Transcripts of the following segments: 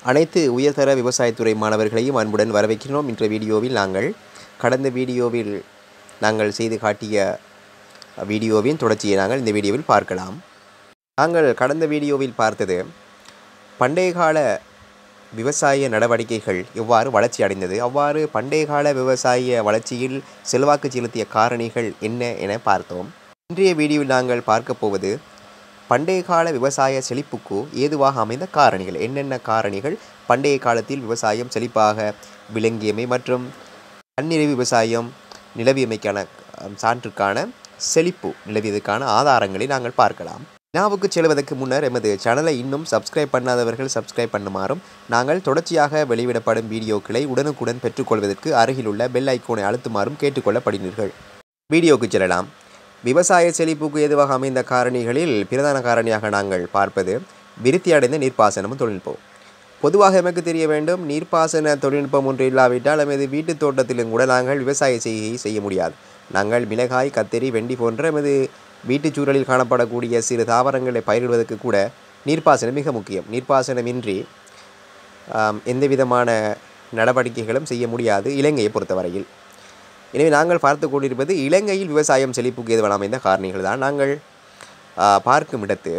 அனைத்து உயர்தர விவசாயத்துறை மாணவர்களையும் அன்புடன் வரவேற்கிறோம் இன்ற வீடியோவில் நாங்கள் கடந்த வீடியோவில் நாங்கள் செய்து காட்டிய வீடியோவின் தொடர்ச்சியை நாங்கள் இந்த வீடியோவில் பார்க்கலாம் நாங்கள் கடந்த வீடியோவில் பார்த்தது பண்டைய கால விவசாய நடவடிக்கைகள் எவ்வாறு வளர்ச்சி அடைந்தது அவ்வாறு பண்டைய கால விவசாய வளர்ச்சியில் செல்வாக்கு செலுத்திய காரணிகள் என்ன என பார்த்தோம் இன்றைய வீடியோவில் நாங்கள் பார்க்க போவது பண்டைய கால விவசாய செழிப்புக்கு ஏதுவாக அமைந்த காரணிகள் என்னென்ன காரணிகள் பண்டைய காலத்தில் விவசாயம் செழிப்பாக விளங்கியமை மற்றும் தன்னிறைவு விவசாயம் நிலவியமைக்கான அஹ், சான்றுக்கான செழிப்பு நிலவியதுக்கான ஆதாரங்களை நாங்கள் பார்க்கலாம் வினாவுக்கு செல்வதற்கு முன்னர் எமது சேனலை இன்னும் சப்ஸ்கிரைப் பண்ணாதவர்கள் சப்ஸ்கிரைப் பண்ணுமாறும் நாங்கள் தொடர்ச்சியாக வெளியிடப்படும் வீடியோக்களை உடனுக்குடன் பெற்றுக்கொள்வதற்கு அருகிலுள்ள பெல் ஐக்கோனை அழுத்துமாறும் கேட்டுக்கொள்ளப்படுகிறீர்கள் வீடியோவுக்கு செல்லலாம் விவசாய செழிப்புக்கு ஏதுவாக அமைந்த காரணிகளில் பிரதான காரணியாக நாங்கள் பார்ப்பது விருத்தி அடைந்த நீர்ப்பாசனமும் தொழில்நுட்பம் பொதுவாக எமக்கு தெரிய வேண்டும் நீர்ப்பாசன தொழில்நுட்பம் ஒன்று இல்லாவிட்டால் எமது வீட்டுத் தோட்டத்திலும் கூட நாங்கள் விவசாய செய்கையை செய்ய முடியாது நாங்கள் மிளகாய் கத்தரி வெண்டி போன்ற எமது வீட்டுச் சூழலில் காணப்படக்கூடிய சிறு தாவரங்களை பயிரிடுவதற்கு கூட நீர்ப்பாசனம் மிக முக்கியம் நீர்ப்பாசனமின்றி ஆம், எந்த விதமான நடவடிக்கைகளும் செய்ய முடியாது இலங்கையை பொறுத்தவரையில் எனவே நாங்கள் பார்த்து கொண்டிருப்பது இலங்கையில் விவசாயம் செழிப்புக்கு ஏதுவான அமைந்த காரணிகள் தான் நாங்கள் ஆ, பார்க்கும் இடத்து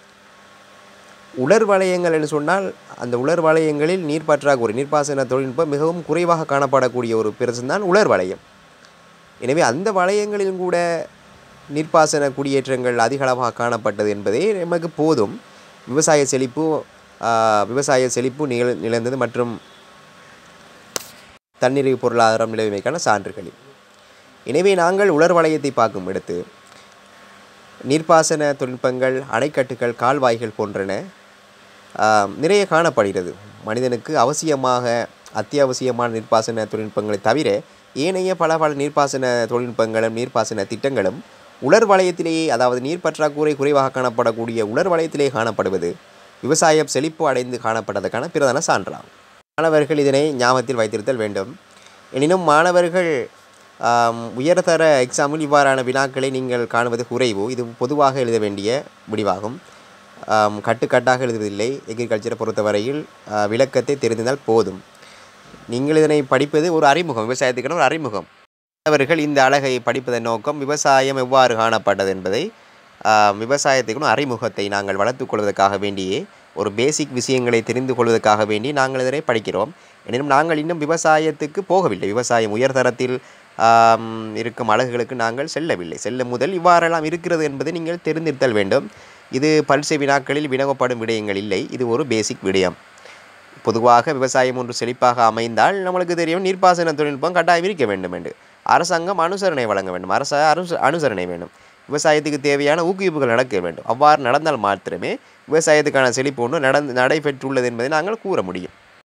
உலர் வளையங்கள் என்று சொன்னால் அந்த உலர் வளையங்களில் நீர் பற்றாக்குறை நீர்ப்பாசன தொழில்நுட்பம் மிகவும் குறைவாக காணப்படக்கூடிய ஒரு பிரச்சனை உலர் வளையம் எனவே அந்த வளையங்களிலும் கூட நீர்ப்பாசன குடியேற்றங்கள் அதிக அளவாக காணப்பட்டது என்பதே நமக்கு போதும் விவசாய செழிப்பு ஆ, விவசாய செழிப்பு நிகழ் நிகழ்ந்தது மற்றும் தன்னிறைவு பொருளாதாரம் நிலவுமைக்கான சான்றுகளில் எனவே நாங்கள் உலர் வளையத்தை பார்க்கும் இடத்து நீர்ப்பாசன தொழில்நுட்பங்கள் அணைக்கட்டுகள் கால்வாய்கள் போன்றன ஆம், நிறைய காணப்படுகிறது மனிதனுக்கு அவசியமாக அத்தியாவசியமான நீர்ப்பாசன தொழில்நுட்பங்களை தவிர ஏனைய பல பல நீர்ப்பாசன தொழில்நுட்பங்களும் நீர்ப்பாசன திட்டங்களும் உலர் வளையத்திலேயே அதாவது நீர் பற்றாக்குறை குறைவாக காணப்படக்கூடிய உலர் வளையத்திலே காணப்படுவது விவசாயம் செழிப்பு அடைந்து காணப்பட்டதற்கான பிரதான சான்றாகும் மாணவர்கள் இதனை ஞாபகத்தில் வைத்திருத்தல் வேண்டும் எனினும் மாணவர்கள் ஆம், உயர்தர எக்ஸாமில் இவ்வாறான வினாக்களை நீங்கள் காணுவது குறைவு இது பொதுவாக எழுத வேண்டிய முடிவாகும் ஆம், கட்டுக்கட்டாக எழுதுவதில்லை எக்ரிகல்ச்சரை பொறுத்தவரையில் ஆ, விளக்கத்தை தெரிந்தால் போதும் நீங்கள் இதனை படிப்பது ஒரு அறிமுகம் விவசாயத்துக்கான ஒரு அறிமுகம் அவர்கள் இந்த அழகை படிப்பதன் நோக்கம் விவசாயம் எவ்வாறு காணப்பட்டது என்பதை ஆஹ், விவசாயத்துக்கு அறிமுகத்தை நாங்கள் வளர்த்துக் கொள்வதற்காக வேண்டியே ஒரு பேசிக் விஷயங்களை தெரிந்து கொள்வதற்காக வேண்டி நாங்கள் இதனை படிக்கிறோம் எனினும் நாங்கள் இன்னும் விவசாயத்துக்கு போகவில்லை விவசாயம் உயர்தரத்தில் ஆம், இருக்கும் அழகுகளுக்கு நாங்கள் செல்லவில்லை செல்ல முதல் இவ்வாறெல்லாம் இருக்கிறது என்பதை நீங்கள் தெரிந்திருத்தல் வேண்டும் இது பரிசை வினாக்களில் வினவப்படும் விடயங்கள் இல்லை இது ஒரு பேசிக் விடயம் பொதுவாக விவசாயம் ஒன்று செழிப்பாக அமைந்தால் நம்மளுக்கு தெரியும் நீர்ப்பாசன தொழில்நுட்பம் கட்டாயம் இருக்க வேண்டும் என்று அரசாங்கம் அனுசரணை வழங்க வேண்டும் அரச அனுச அனுசரணை வேண்டும் விவசாயத்துக்கு தேவையான ஊக்குவிப்புகள் நடக்க வேண்டும் அவ்வாறு நடந்தால் மாத்திரமே விவசாயத்துக்கான செழிப்பு ஒன்று நடந்து நடைபெற்றுள்ளது என்பதை நாங்கள் கூற முடியும்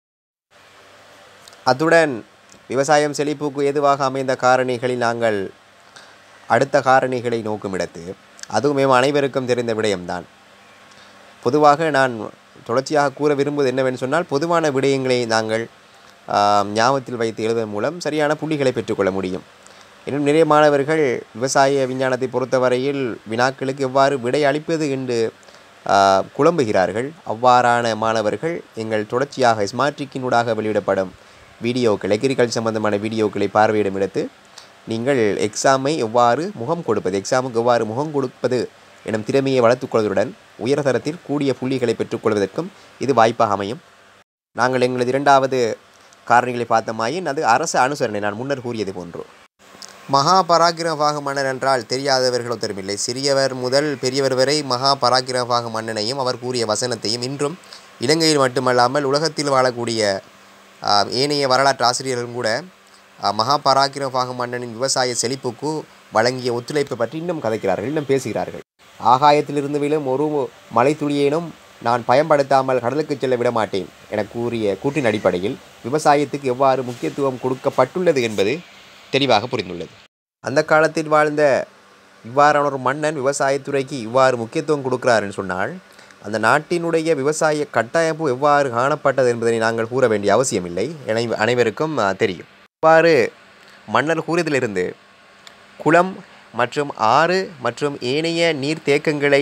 அத்துடன் விவசாயம் செழிப்புக்கு ஏதுவாக அமைந்த காரணிகளில் நாங்கள் அடுத்த காரணிகளை நோக்கும் இடத்து அதுவுமே அனைவருக்கும் தெரிந்த விடயம்தான் பொதுவாக நான் தொடர்ச்சியாக கூற விரும்புவது என்னவென்று சொன்னால் பொதுவான விடயங்களை நாங்கள் ஆம், ஞாபகத்தில் வைத்து எழுதுவதன் மூலம் சரியான புள்ளிகளை பெற்றுக்கொள்ள முடியும் இன்னும் நிறைய மாணவர்கள் விவசாய விஞ்ஞானத்தை பொறுத்தவரையில் வினாக்களுக்கு எவ்வாறு விடை அளிப்பது என்று ஆ, குழம்புகிறார்கள் அவ்வாறான மாணவர்கள் எங்கள் தொடர்ச்சியாக ஸ்மார்ட்ரிக்கினூடாக வெளியிடப்படும் வீடியோக்கள் எக்ரிகல்ச்சர் சம்பந்தமான வீடியோக்களை பார்வையிடும் இடத்து நீங்கள் எக்ஸாமை எவ்வாறு முகம் கொடுப்பது எக்ஸாமுக்கு எவ்வாறு முகம் கொடுப்பது எனும் திறமையை வளர்த்துக் கொள்வதுடன் உயர்தரத்தில் கூடிய புள்ளிகளை பெற்றுக்கொள்வதற்கும் இது வாய்ப்பாக அமையும் நாங்கள் எங்களது இரண்டாவது காரணிகளை பார்த்தமாயின் அது அரசு அனுசரணை நான் முன்னர் கூறியது போன்று மகா பராக்கிரமபாக மன்னன் என்றால் தெரியாதவர்கள் ஒருத்தருமில்லை சிறியவர் முதல் பெரியவர் வரை மகா பராக்கிரமபாக மன்னனையும் அவர் கூறிய வசனத்தையும் இன்றும் இலங்கையில் மட்டுமல்லாமல் உலகத்தில் வாழக்கூடிய ஆஹ், ஏனைய வரலாற்று ஆசிரியர்களும் கூட ஆஹ், மகா பராக்கிரமபாக மன்னனின் விவசாய செழிப்புக்கு வழங்கிய ஒத்துழைப்பை பற்றி இன்னும் கதைக்கிறார்கள் இன்னும் பேசுகிறார்கள் ஆகாயத்திலிருந்து விழும் ஒரு மலைத்துளியேனும் நான் பயன்படுத்தாமல் கடலுக்கு செல்ல விட மாட்டேன் என கூறிய கூற்றின் அடிப்படையில் விவசாயத்துக்கு எவ்வாறு முக்கியத்துவம் கொடுக்கப்பட்டுள்ளது என்பது தெளிவாக புரிந்துள்ளது அந்த காலத்தில் வாழ்ந்த இவ்வாறான ஒரு மன்னன் விவசாயத்துறைக்கு இவ்வாறு முக்கியத்துவம் கொடுக்கிறாருன்னு சொன்னால் அந்த நாட்டினுடைய விவசாய கட்டமைப்பு எவ்வாறு காணப்பட்டது என்பதை நாங்கள் கூற வேண்டிய அவசியமில்லை என அனைவருக்கும் ஆ, தெரியும் இவ்வாறு மன்னர் கூறியதிலிருந்து குளம் மற்றும் ஆறு மற்றும் ஏனைய நீர்த்தேக்கங்களை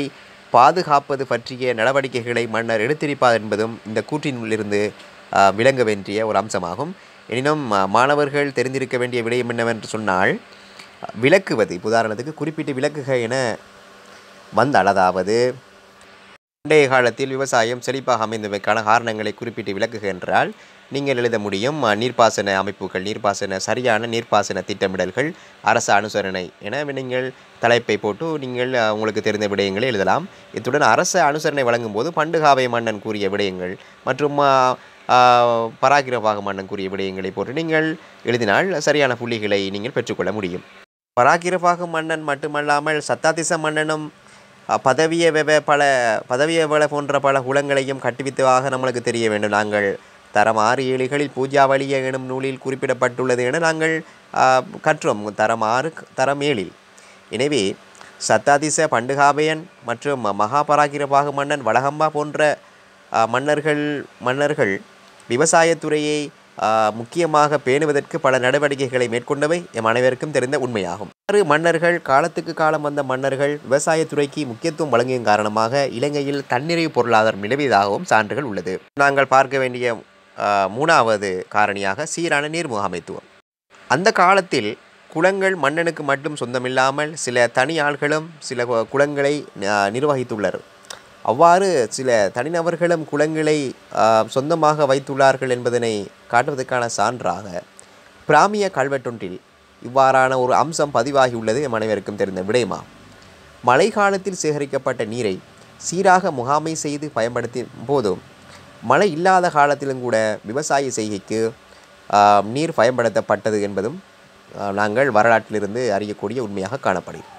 பாதுகாப்பது பற்றிய நடவடிக்கைகளை மன்னர் எடுத்திருப்பார் என்பதும் இந்த கூற்றினிலிருந்து ஆஹ், விளங்க வேண்டிய ஒரு அம்சமாகும் எனினும் ஆஹ், மாணவர்கள் தெரிந்திருக்க வேண்டிய விடயம் என்னவென்று சொன்னால் விளக்குவது இப்ப உதாரணத்துக்கு குறிப்பிட்டு விளக்குக என வந்தால் அதாவது பண்டைய காலத்தில் விவசாயம் செழிப்பாக அமைந்தமைக்கான காரணங்களை குறிப்பிட்டு விளக்குக என்றால் நீங்கள் எழுத முடியும் அஹ், நீர்ப்பாசன அமைப்புகள் நீர்ப்பாசன சரியான நீர்ப்பாசன திட்டமிடல்கள் அரச அனுசரணை என நீங்கள் தலைப்பை போட்டு நீங்கள் அஹ், உங்களுக்கு தெரிந்த விடயங்களை எழுதலாம் இத்துடன் அரச அனுசரணை வழங்கும் போது பண்டுகாவை மன்னன் கூறிய விடயங்கள் மற்றும் அஹ், அஹ், பராக்கிரபாக மன்னன் கூறிய விடயங்களை போட்டு நீங்கள் எழுதினால் சரியான புள்ளிகளை நீங்கள் பெற்றுக்கொள்ள முடியும் பராக்கிரபாக மன்னன் மட்டுமல்லாமல் சத்தாதிச மன்னனும் அஹ், பதவிய வெவ பல பதவிய வெல போன்ற பல குலங்களையும் கட்டுவித்ததாக நம்மளுக்கு தெரிய வேண்டும் நாங்கள் தரம் ஆறு ஏழிகளில் பூஜாவளிய எனும் நூலில் குறிப்பிடப்பட்டுள்ளது என நாங்கள் அஹ், கற்றோம் தரம் ஆறு தரம் ஏழில் எனவே சத்தாதிச பண்டுகாபயன் மற்றும் மகாபராக்கிரபாக மன்னன் வடகம்பா போன்ற அஹ், மன்னர்கள் மன்னர்கள் விவசாயத்துறையை அஹ், முக்கியமாக பேணுவதற்கு பல நடவடிக்கைகளை மேற்கொண்டவை எம் அனைவருக்கும் தெரிந்த உண்மையாகும் ஆறு மன்னர்கள் காலத்துக்கு காலம் வந்த மன்னர்கள் விவசாயத்துறைக்கு முக்கியத்துவம் வழங்கிய காரணமாக இலங்கையில் தன்னிறைவு பொருளாதாரம் நிலவியதாகவும் சான்றுகள் உள்ளது நாங்கள் பார்க்க வேண்டிய அஹ், மூணாவது காரணியாக சீரான நீர் முகாமைத்துவம் அந்த காலத்தில் குளங்கள் மன்னனுக்கு மட்டும் சொந்தமில்லாமல் சில தனி ஆள்களும் சில கு- குளங்களை அஹ், நிர்வகித்துள்ளனர் அவ்வாறு சில தனிநபர்களும் குளங்களை அஹ், சொந்தமாக வைத்துள்ளார்கள் என்பதனை காட்டுவதற்கான சான்றாக பிராமிய கல்வெட்டொன்றில் இவ்வாறான ஒரு அம்சம் பதிவாகியுள்ளது எம் அனைவருக்கும் தெரிந்த விடயமாகும் மழை காலத்தில் சேகரிக்கப்பட்ட நீரை சீராக முகாமை செய்து பயன்படுத்தும் போதும் மழை இல்லாத காலத்திலும் கூட விவசாய செய்கைக்கு ஆஹ், நீர் பயன்படுத்தப்பட்டது என்பதும் ஆஹ், நாங்கள் வரலாற்றிலிருந்து அறியக்கூடிய உண்மையாக காணப்படுகிறது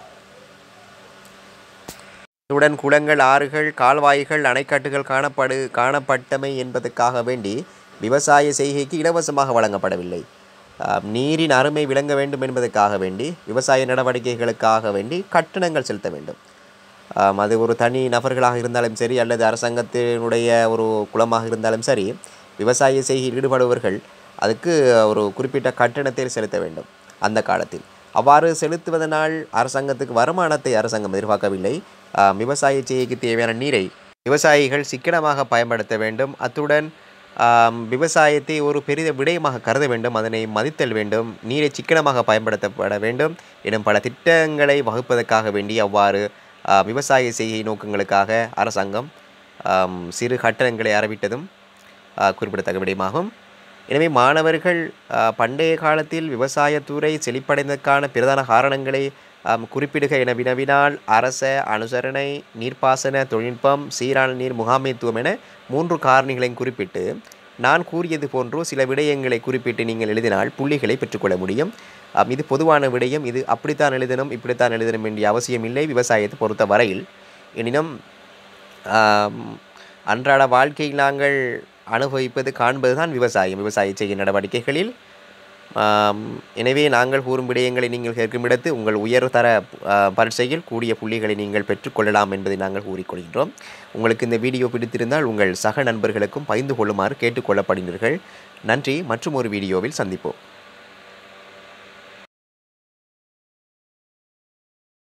இத்துடன் குளங்கள் ஆறுகள் கால்வாய்கள் அணைக்கட்டுகள் காணப்படு காணப்பட்டமை என்பதற்காக வேண்டி விவசாய செய்கைக்கு இலவசமாக வழங்கப்படவில்லை ஆம், நீரின் அருமை விளங்க வேண்டும் என்பதற்காக வேண்டி விவசாய நடவடிக்கைகளுக்காக வேண்டி கட்டணங்கள் செலுத்த வேண்டும் ஆம், அது ஒரு தனி நபர்களாக இருந்தாலும் சரி அல்லது அரசாங்கத்தினுடைய ஒரு குளமாக இருந்தாலும் சரி விவசாய செய்கையில் ஈடுபடுபவர்கள் அதுக்கு ஒரு குறிப்பிட்ட கட்டணத்தை செலுத்த வேண்டும் அந்த காலத்தில் அவ்வாறு செலுத்துவதனால் அரசாங்கத்துக்கு வருமானத்தை அரசாங்கம் எதிர்பார்க்கவில்லை ஆம், விவசாய செய்கைக்கு தேவையான நீரை விவசாயிகள் சிக்கனமாக பயன்படுத்த வேண்டும் அத்துடன் ஆம், விவசாயத்தை ஒரு பெரிய விடயமாக கருத வேண்டும் அதனை மதித்தல் வேண்டும் நீரை சிக்கனமாக பயன்படுத்தப்பட வேண்டும் எனும் பல திட்டங்களை வகுப்பதற்காக வேண்டி அவ்வாறு ஆ, விவசாய செய்கை நோக்கங்களுக்காக அரசாங்கம் ஆம், சிறு கட்டணங்களை அறிவித்ததும் ஆ, குறிப்பிடத்தக்க விடயமாகும் எனவே மாணவர்கள் ஆ, பண்டைய காலத்தில் விவசாயத்துறை செழிப்படைந்ததற்கான பிரதான காரணங்களை ஆம், குறிப்பிடுக என வினவினால் அரச அனுசரணை நீர்ப்பாசன தொழில்நுட்பம் சீரான நீர் முகாமைத்துவம் என மூன்று காரணிகளையும் குறிப்பிட்டு நான் கூறியது போன்று சில விடயங்களை குறிப்பிட்டு நீங்கள் எழுதினால் புள்ளிகளை பெற்றுக்கொள்ள முடியும் ஆம், இது பொதுவான விடயம் இது அப்படித்தான் எழுதணும் இப்படித்தான் எழுதணும் வேண்டிய அவசியம் இல்லை விவசாயத்தை பொறுத்த வரையில் எனினும் ஆம், அன்றாட வாழ்க்கையில் நாங்கள் அனுபவிப்பது காண்பது தான் விவசாயம் விவசாய செய்கை நடவடிக்கைகளில் ஆம், எனவே நாங்கள் கூறும் விடயங்களை நீங்கள் கேட்கும் இடத்து உங்கள் உயர்தர ஆ, பரீட்சையில் கூடிய புள்ளிகளை நீங்கள் பெற்றுக்கொள்ளலாம் என்பதை நாங்கள் கூறிக்கொள்கின்றோம் உங்களுக்கு இந்த வீடியோ பிடித்திருந்தால் உங்கள் சக நண்பர்களுக்கும் பகிர்ந்து கொள்ளுமாறு கேட்டுக்கொள்ளப்படுகிறீர்கள் நன்றி மற்றும் ஒரு வீடியோவில் சந்திப்போம்